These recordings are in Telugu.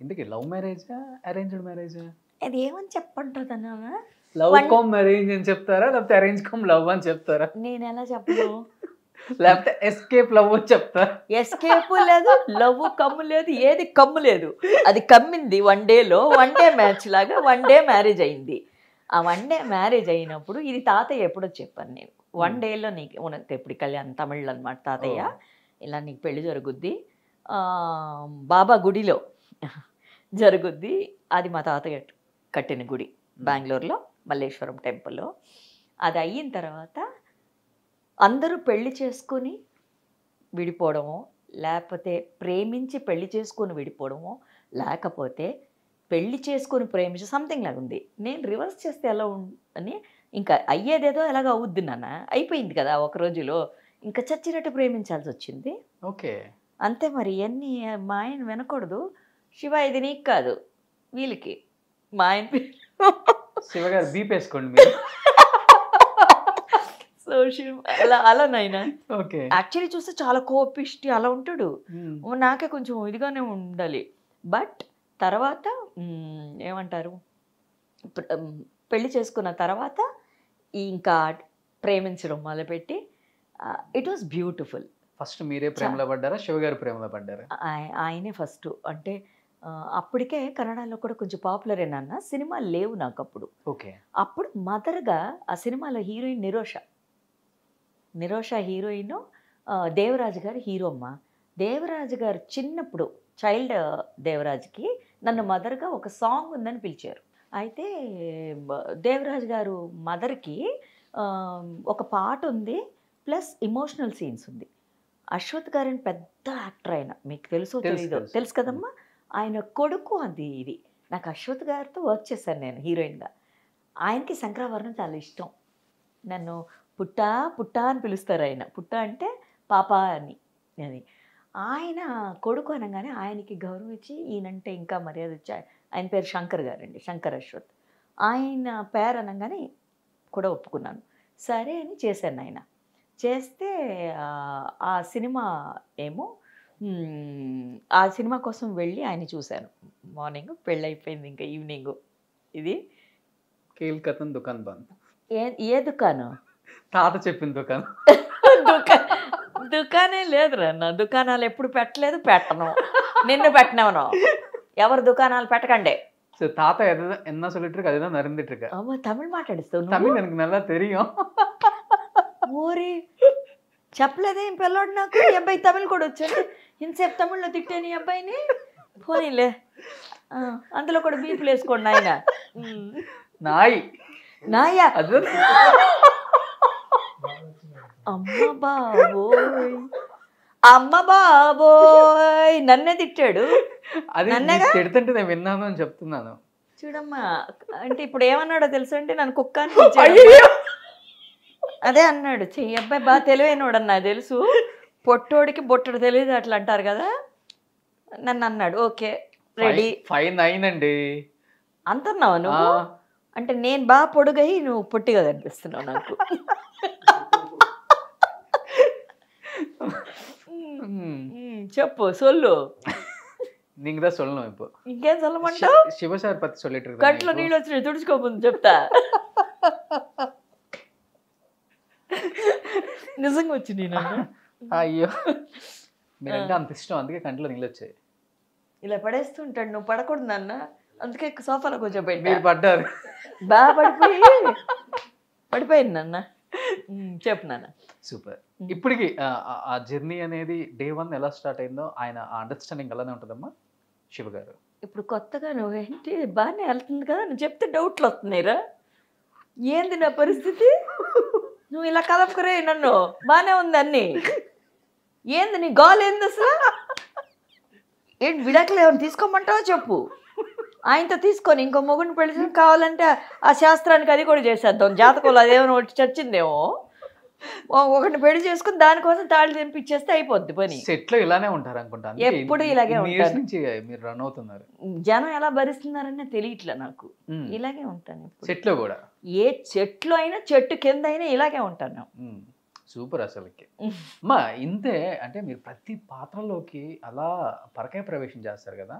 ఇంటికి లవ్ మ్యారేజా అరేంజ్డ్ మ్యారేజా అది ఏమని చెప్పంటుందన్నా లవ్ One- కామ్ అరేంజ్ అని చెప్తారా లేకపోతే అరేంజ్ కామ్ లవ్ అని చెప్తారా నేను ఎలా చెప్పను లేకపోతే ఎస్కేప్ లవ్ అని చెప్తారా ఎస్కేప్ లేదు లవ్ కమ్ము లేదు ఏది కమ్ము లేదు అది కమ్మింది వన్ డేలో వన్ డే మ్యాచ్ లాగా వన్ డే మ్యారేజ్ అయింది ఆ వన్ డే మ్యారేజ్ అయినప్పుడు ఇది తాతయ్య ఎప్పుడో చెప్పాను నేను వన్ డేలో నీకు ఉనకు ఎప్పుడు కళ్యాణ్ తమిళ్ అనమాట తాతయ్య ఇలా నీకు పెళ్లి జరుగుద్ది ఆ, బాబా గుడిలో జరుగుద్ది అది మా తాతయ్య కట్టిన గుడి బెంగళూరులో మల్లేశ్వరం టెంపుల్లో అది అయిన తర్వాత అందరూ పెళ్లి చేసుకుని విడిపోవడమో లేకపోతే ప్రేమించి పెళ్లి చేసుకొని విడిపోవడమో లేకపోతే పెళ్లి చేసుకొని ప్రేమించి సంథింగ్ లాగా ఉంది నేను రివర్స్ చేస్తే ఎలా ఉం అని ఇంకా అయ్యేదేదో ఎలాగ అవుద్ది నాన్న అయిపోయింది కదా ఒక రోజులో ఇంకా చచ్చినట్టు ప్రేమించాల్సి వచ్చింది ఓకే అంతే మరి ఇవన్నీ మా ఆయన వినకూడదు శివ ఇది నీకు కాదు వీళ్ళకి మా ఆయన పేరు శివ గారు బీప్ వేసుకోండి మీరు సో శివ అలా అలా నాయన ఓకే యాక్చువల్లీ చూస్తే చాలా కోపిష్టి అలా ఉంటాడు నాకే కొంచెం ఇదిగానే ఉండాలి బట్ తర్వాత మ్, ఏమంటారు ప్ర- మ్, పెళ్లి చేసుకున్న తర్వాత ఇంకా ప్రేమించడం మొదలుపెట్టి ఇట్ వాస్ బ్యూటిఫుల్ ఫస్ట్ మీరే ప్రేమలో పడ్డారా శివ గారు ప్రేమలో పడ్డారా ఆయనే ఫస్ట్ అంటే ఆ, అప్పటికే కన్నడలో కూడా కొంచెం పాపులర్ నాన్న సినిమాలు లేవు నాకు అప్పుడు ఓకే అప్పుడు మదర్గా ఆ సినిమాలో హీరోయిన్ నిరోష నిరోష హీరోయిన్ ఆ, దేవరాజు గారు హీరో అమ్మ దేవరాజు గారు చిన్నప్పుడు చైల్డ్ దేవరాజుకి నన్ను మదర్గా ఒక సాంగ్ ఉందని పిలిచారు అయితే బ- దేవరాజు గారు మదర్కి ఆ, ఒక పాట ఉంది ప్లస్ ఇమోషనల్ సీన్స్ ఉంది అశ్వత్ గారిని పెద్ద యాక్టర్ ఆయన మీకు తెలుసో తెలుసు, తెలీదో తెలుసు. తెలుసు కదమ్మా ఆయన కొడుకు అది ఇది నాకు అశ్వత్ గారితో వర్క్ చేశాను నేను హీరోయిన్గా ఆయనకి శంకరాభరణం చాలా ఇష్టం నన్ను పుట్టా పుట్టా అని పిలుస్తారు ఆయన పుట్ట అంటే పాప అని అది ఆయన కొడుకు అనగానే ఆయనకి గౌరవం ఇచ్చి ఈయనంటే ఇంకా మర్యాద ఇచ్చి ఆయన పేరు శంకర్ గారండి శంకర్ అశ్వత్ ఆయన పేరు అనగానే కూడా ఒప్పుకున్నాను సరే అని చేశాను ఆయన చేస్తే ఆ, ఆ సినిమా ఏమో మ్, ఆ సినిమా కోసం వెళ్ళి ఆయన చూశాను మార్నింగ్ పెళ్ళి అయిపోయింది ఇంకా ఈవినింగ్ ఇది కేల్ కథన్ దుకాన్ బంద్ ఏ ఏ దుకాణం తాత చెప్పిన దుకాణం దుకా దుకాణే లేదురా నా దుకాణాలు ఎప్పుడు పెట్టలేదు పెట్టను నిన్ను పెట్టినవను ఎవరు దుకాణాలు పెట్టకండి సో తాత ఎద ఎన్న சொல்லிட்டு அதுதான் நடந்துட்டு இருக்கு అమ్మ తమిళ్ మాట్లాడిస్తావు தமிழ் నువ్వు எனக்கு நல்லா தெரியும் ఊరి చెప్పలేదే ఈ పిల్లోడు నాకు ఈ అబ్బాయి తమిళ్ కూడా వచ్చాడు ఇంతసేపు తమిళ్లో తిట్టాను ఈ అబ్బాయిని పోనీలే ఆ, అందులో కూడా బీపులు వేసుకోండి ఆయన நாய் నాయా அது అమ్మ బాబోయ్ అమ్మ బాబోయ్ నన్నే తిట్టాడు అది నన్నగా? నీకు తిడుతుంటే నేను విన్నాను అని చెప్తున్నాను చూడమ్మా అంటే ఇప్పుడు ఏమన్నాడో తెలుసు అంటే నన్ను కుక్క అని పిలిచాడు. అదే అన్నాడు చెయ్యి అబ్బాయి బాగా తెలివైనోడు అన్న తెలుసు పొట్టోడికి బొట్టడు తెలియదు అట్లా అంటారు కదా నన్ను అన్నాడు ఓకే రెడీ ఫైవ్ నైన్ అండి అంటున్నావు ఆ, నువ్వు అంటే నేను బాగా పొడుగై నువ్వు పొట్టిగా కనిపిస్తున్నావు నాకు ம். ఉమ్, చెప్పు సొల్లు நீங்க தான் சொல்லணும் இப்போ ఇంకేం చల్లమంటావు శి- శివ సార్ పத்தி சொல்லிட்டு కట్లో இருக்காங்க నీళ్ళు వచ్చినాయి తుడుచుకోముందు చెప్తా నిజంగా వచ్చినాయి నన్ను అయ్యో మీరంటే అంత ఇష్టం అందుకే కంట్లో నీళ్ళు వచ్చాయి ఇలా పడేస్తుంటాడు నువ్వు పడకూడదు నాన్న అందుకే సోఫాలో కూర్చోబెట్టా మీరు పడ్డారు బాగా పడిపోయి పడిపోయింది నాన్న ఉమ్, చెప్పు నాన్న సూపర్ ఇప్పటికి ఆ, ఆ- ఆ జర్నీ అనేది డే వన్ ఎలా స్టార్ట్ అయిందో ఆయన ఆ అండర్స్టాండింగ్ అలానే ఉంటుందమ్మా శివ గారు ఇప్పుడు కొత్తగా నువ్వేంటి బాగానే వెళ్తుంది కదా నువ్వు చెప్తే డౌట్లు వస్తున్నాయిరా ఏంది నా పరిస్థితి నువ్వు ఇలా కలపకరే నన్ను బాగానే ఉంది అన్ని ఏంది నీ గాల్ ఏంది అసలు ఏంటి విడాకులు ఏమైనా తీసుకోమంటావో చెప్పు ఆయనతో తీసుకొని ఇంకో మొగుడిని పెళ్లి చేసుకొని కావాలంటే ఆ శాస్త్రానికి అది కూడా చేసేద్దాం జాతకంలో అదేమైనా ఒకటి చచ్చిందేమో ఓ- ఒకటిని పెళ్లి చేసుకుని దానికోసం తాళి తెంపిచ్చేస్తే అయిపోద్ది పని సెట్ లో ఇలానే ఉంటారు అనుకుంటా అందుకే ఎప్పుడు ఇన్ని- ఇలాగే ఇన్ని years ఉంటాను. నుంచి మీరు రన్ అవుతున్నారు జనం ఎలా భరిస్తున్నారనే తెలియట్లే నాకు ఇలాగే ఉంటాను ఇప్పుడు. సెట్ లో కూడా ఏ చెట్లు అయినా చెట్టు కింద అయినా ఇలాగే ఉంటాను సూపర్ అసలుకి అమ్మా ఇంతే అంటే మీరు ప్రతి పాత్రలోకి అలా పరకాయ ప్రవేశం చేస్తారు కదా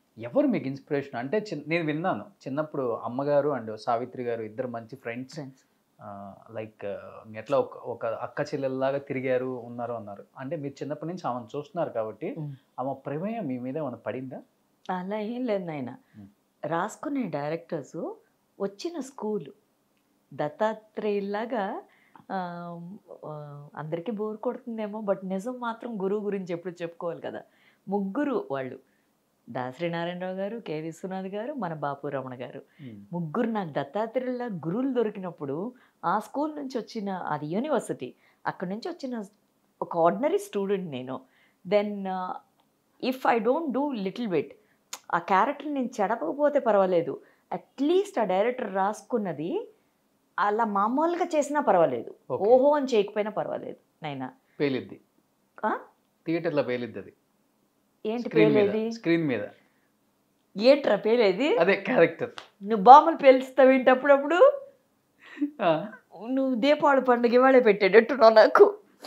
ఎవరు మీకు ఇన్స్పిరేషన్ అంటే చిన్న నేను విన్నాను చిన్నప్పుడు అమ్మగారు అండ్ సావిత్రి గారు ఇద్దరు మంచి ఫ్రెండ్స్ ఫ్రెండ్స్ లైక్ ఎట్లా ఒక ఒక అక్క చెల్లెల్లాగా తిరిగారు ఉన్నారు అన్నారు అంటే మీరు చిన్నప్పటి నుంచి ఆమెను చూస్తున్నారు కాబట్టి Mm. ఆమె ప్రమేయం మీ మీద ఏమైనా పడిందా అలా ఏం లేదు నాయన Hmm. రాసుకునే డైరెక్టర్స్ వచ్చిన స్కూలు దత్తాత్రేయులాగా ఆ, ఆ, అందరికీ బోర్ కొడుతుందేమో బట్ నిజం మాత్రం గురువు గురించి ఎప్పుడు చెప్పుకోవాలి కదా ముగ్గురు వాళ్ళు దాసరి నారాయణరావు గారు కె విశ్వనాథ్ గారు మన బాపు రమణ గారు ముగ్గురు నాకు దత్తాత్రేయుల గురువులు దొరికినప్పుడు ఆ స్కూల్ నుంచి వచ్చిన అది యూనివర్సిటీ అక్కడి నుంచి వచ్చిన ఒక ఆర్డినరీ స్టూడెంట్ నేను then if I don't do little bit ఆ క్యారెక్టర్ నేను చెడపకపోతే పర్వాలేదు అట్లీస్ట్ ఆ డైరెక్టర్ రాసుకున్నది అలా మామూలుగా చేసినా పర్వాలేదు Okay. ఓహో అని చేయకపోయినా పర్వాలేదు నైనా పేలిద్ది ఆ? థియేటర్లో పేలిద్ది అది ఏంటి స్క్రీన్ మీద పేలేది స్క్రీన్ మీద ఏంట్రా పేలేది అదే క్యారెక్టర్ నువ్వు బాంబులు పేలుస్తావు ఏంటి అప్పుడప్పుడు నువ్వు దీపావళి పండుగ ఇవాళే పెట్టేటట్టున్నావు నాకు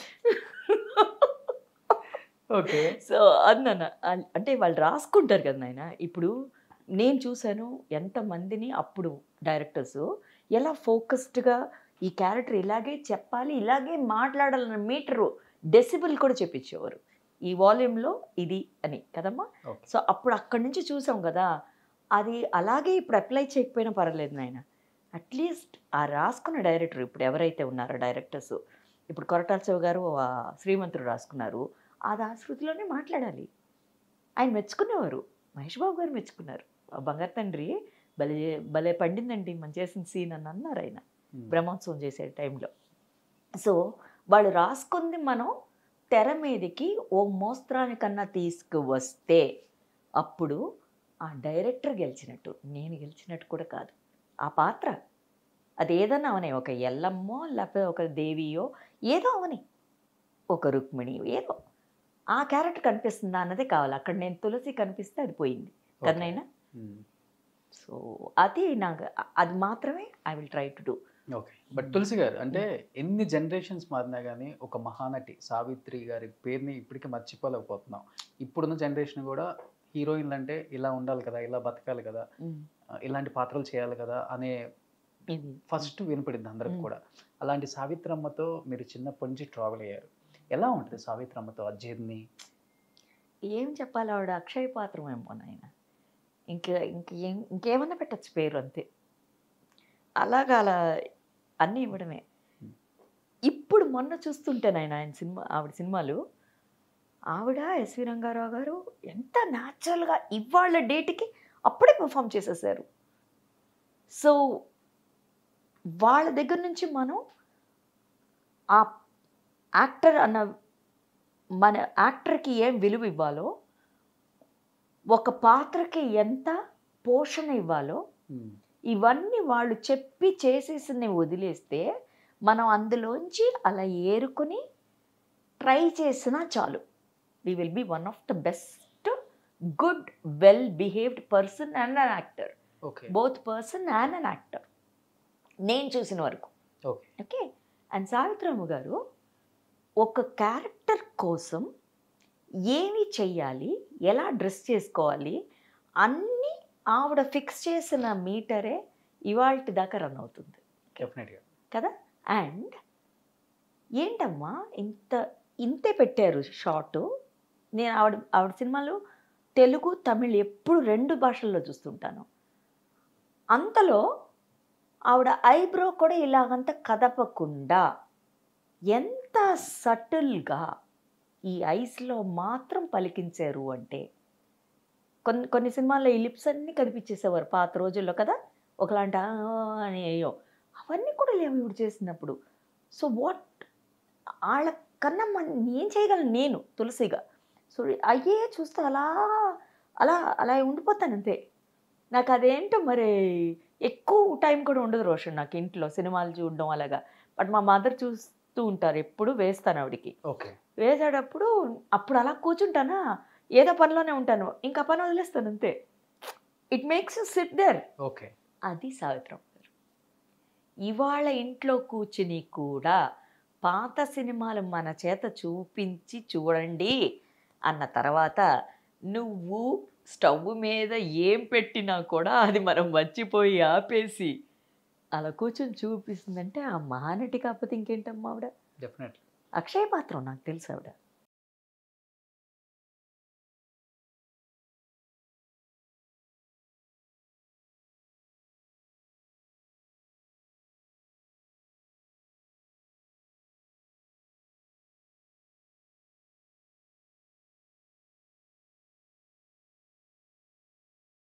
ఓకే సో అన్నాను అల్- అంటే వాళ్ళు రాసుకుంటారు కదా నాయన ఇప్పుడు నేను చూశాను ఎంతమందిని అప్పుడు డైరెక్టర్స్ ఎలా ఫోకస్డ్గా ఈ క్యారెక్టర్ ఇలాగే చెప్పాలి ఇలాగే మాట్లాడాలన్న మీటరు డెసిబుల్ కూడా చెప్పించేవారు ఈ వాల్యూమ్లో ఇది అని కదమ్మా ఓకే సో అప్పుడు అక్కడి నుంచి చూసాం కదా అది అలాగే ఇప్పుడు అప్లై చేయకపోయినా పర్వాలేదు నాయన అట్లీస్ట్ ఆ రాసుకున్న డైరెక్టర్ ఇప్పుడు ఎవరైతే ఉన్నారో డైరెక్టర్స్ ఇప్పుడు కొరటాల శివ గారు ఆ శ్రీమంతుడు రాసుకున్నారు ఆ దాశృతిలోనే మాట్లాడాలి ఆయన మెచ్చుకునేవారు మహేష్ బాబు గారు మెచ్చుకున్నారు ఆ బంగారు తండ్రి భలే భలే పండిందండి మనం చేసిన సీన్ అని అన్నారు ఆయన బ్రహ్మోత్సవం చేసే టైంలో సో వాళ్ళు రాసుకుంది మనం తెర మీదకి ఓ మోస్త్రానికన్నా తీసుకువస్తే అప్పుడు ఆ డైరెక్టర్ గెలిచినట్టు నేను గెలిచినట్టు కూడా కాదు ఆ పాత్ర అది ఏదన్నా అవని ఒక ఎల్లమ్మో లేకపోతే ఒక దేవియో ఏదో అవని ఒక రుక్మిణి ఏదో ఆ క్యారెక్టర్ కనిపిస్తుందా అన్నదే కావాలి అక్కడ నేను తులసి కనిపిస్తే అది పోయింది కదనైనా సో అది నాకు అది మాత్రమే I will try to do okay but Tulasi garu అంటే ఎన్ని జనరేషన్స్ మారినా కానీ ఒక మహానటి సావిత్రి గారి పేరుని ఇప్పటికీ మర్చిపోలేకపోతున్నాం ఇప్పుడున్న జనరేషన్ కూడా హీరోయిన్లు అంటే ఇలా ఉండాలి కదా ఇలా బతకాలి కదా ఆ, ఇలాంటి పాత్రలు చేయాలి కదా అనే ఇది ఫస్ట్ వినపడింది అందరికి మ్మ్. కూడా అలాంటి సావిత్రమ్మతో మీరు చిన్నప్పటి నుంచి ట్రావెల్ అయ్యారు ఎలా ఉంటుంది సావిత్రమ్మతో ఆ జర్నీ ఏం చెప్పాలి ఆవిడ అక్షయ పాత్రం ఏమో నాయన ఇంకా ఇంకేం ఇంకేమన్నా పెట్టచ్చు పేరు అంతే అలాగా అలా అన్నీ ఇవ్వడమే ఇప్పుడు మొన్న చూస్తుంటే నాయన ఆయన సినిమా ఆవిడ సినిమాలు ఆవిడ ఎస్వి రంగారావు గారు ఎంత న్యాచురల్గా ఇవాళ డేట్కి అప్పుడే పర్ఫామ్ చేసేసారు సో వాళ్ళ దగ్గర నుంచి మనం ఆ యాక్టర్ అన్న మన యాక్టర్కి ఏం విలువ ఇవ్వాలో ఒక పాత్రకి ఎంత పోషణ ఇవ్వాలో ఇవన్నీ వాళ్ళు చెప్పి చేసేసి వదిలేస్తే మనం అందులోంచి అలా ఏరుకొని ట్రై చేసినా చాలు we will be one of the best good well behaved person and an actor okay both person and an actor నేను చూసిన వరకు ఓకే ఓకే అండ్ సావిత్రమ్మ గారు ఒక క్యారెక్టర్ కోసం ఏమి చెయ్యాలి ఎలా డ్రెస్ చేసుకోవాలి అన్నీ ఆవిడ ఫిక్స్ చేసిన మీటరే ఇవాళ దాకా రన్ అవుతుంది డెఫినెట్గా కదా అండ్ ఏంటమ్మా ఇంత ఇంతే పెట్టారు షార్ట్ నేను ఆవిడ ఆవిడ సినిమాలు తెలుగు తమిళ్ ఎప్పుడు రెండు భాషల్లో చూస్తుంటాను అంతలో ఆవిడ ఐబ్రో కూడా ఇలాగంత కదపకుండా ఎంత సటిల్గా ఈ ఐస్లో మాత్రం పలికించారు అంటే కొన్ని కొన్ని సినిమాల్లో ఈ లిప్స్ అన్నీ కనిపించేసేవారు పాత రోజుల్లో కదా ఒకలాంటి "ఆ" అని అయ్యో అవన్నీ కూడా లేవు ఇప్పుడు చేసినప్పుడు సో వాట్ వాళ్ళ కన్నా మన ఏం చేయగలను నేను తులసిగా సో అయ్యే చూస్తే అలా అలా అలా ఉండిపోతాను అంతే నాకు అదేంటో మరి ఎక్కువ టైం కూడా ఉండదు రోషన్ నాకు ఇంట్లో సినిమాలు చూడడం అలాగా బట్ మా మదర్ చూస్తూ ఉంటారు ఎప్పుడు వేస్తాను ఆవిడికి ఓకే వేసేటప్పుడు అప్పుడు అలా కూర్చుంటానా ఏదో పనిలోనే ఉంటాను ఇంకా పని వదిలేస్తాను అంతే it makes you sit there okay అది సావిత్రం గారు ఇవాళ ఇంట్లో కూర్చుని కూడా పాత సినిమాలు మన చేత చూపించి చూడండి అన్న తర్వాత నువ్వు స్టవ్ మీద ఏం పెట్టినా కూడా అది మనం మర్చిపోయి ఆపేసి అలా కూర్చొని చూపిస్తుందంటే ఆ మహానటి కాకపోతే ఇంకేంటమ్మా ఆవిడ డెఫినెట్లీ అక్షయ పాత్రం నాకు తెలుసు ఆవిడ